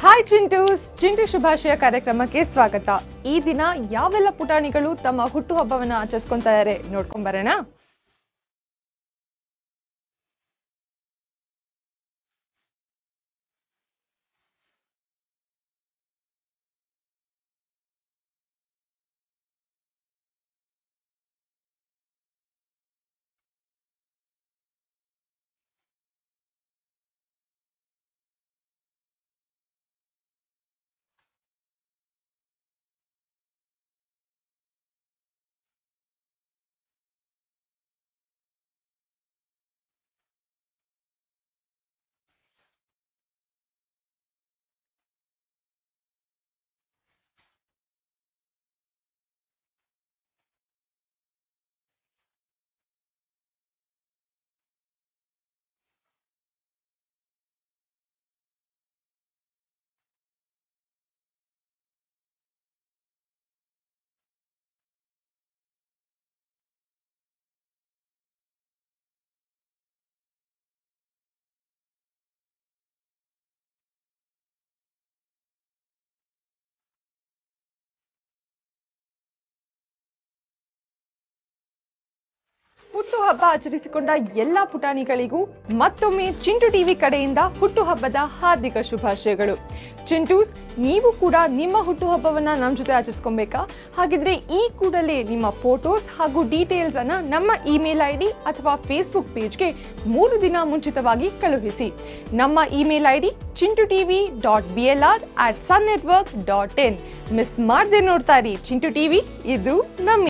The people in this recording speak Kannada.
ಹಾಯ್ ಚಿಂಟೂಸ್ ಚಿಂಟು ಶುಭಾಶಯ ಕಾರ್ಯಕ್ರಮಕ್ಕೆ ಸ್ವಾಗತ ಈ ದಿನ ಯಾವೆಲ್ಲ ಪುಟಾಣಿಗಳು ತಮ್ಮ ಹುಟ್ಟುಹಬ್ಬವನ್ನ ಆಚರಿಸ್ಕೊಂತಾ ಇದ್ದಾರೆ ನೋಡ್ಕೊಂಡ್ ಬರೋಣ ಹುಟ್ಟುಹಬ್ಬ ಆಚರಿಸಿಕೊಂಡ ಎಲ್ಲಾ ಪುಟಾಣಿಗಳಿಗೂ ಮತ್ತೊಮ್ಮೆ ಚಿಂಟು ಟಿವಿ ಕಡೆಯಿಂದ ಹುಟ್ಟುಹಬ್ಬದ ಹಾರ್ದಿಕ ಶುಭಾಶಯಗಳು ಚಿಂಟೂಸ್ ನೀವು ಕೂಡ ನಿಮ್ಮ ಹುಟ್ಟುಹಬ್ಬವನ್ನ ನಮ್ಮ ಜೊತೆ ಆಚರಿಸ್ಕೊಬೇಕಾ ಹಾಗಿದ್ರೆ ಈ ಕೂಡಲೇ ನಿಮ್ಮ ಫೋಟೋಸ್ ಹಾಗೂ ಡೀಟೇಲ್ಸ್ ಅನ್ನ ನಮ್ಮ ಇಮೇಲ್ ಐ ಡಿ ಅಥವಾ ಫೇಸ್ಬುಕ್ ಪೇಜ್ಗೆ ಮೂರು ದಿನ ಮುಂಚಿತವಾಗಿ ಕಳುಹಿಸಿ ನಮ್ಮ email I D Chintu TV dot B L R at Sun network dot in miss ಮಾಡದೆ ನೋಡ್ತಾ ಇರಿ ಚಿಂಟು ಟಿವಿ ಇದು ನಮ್ಮ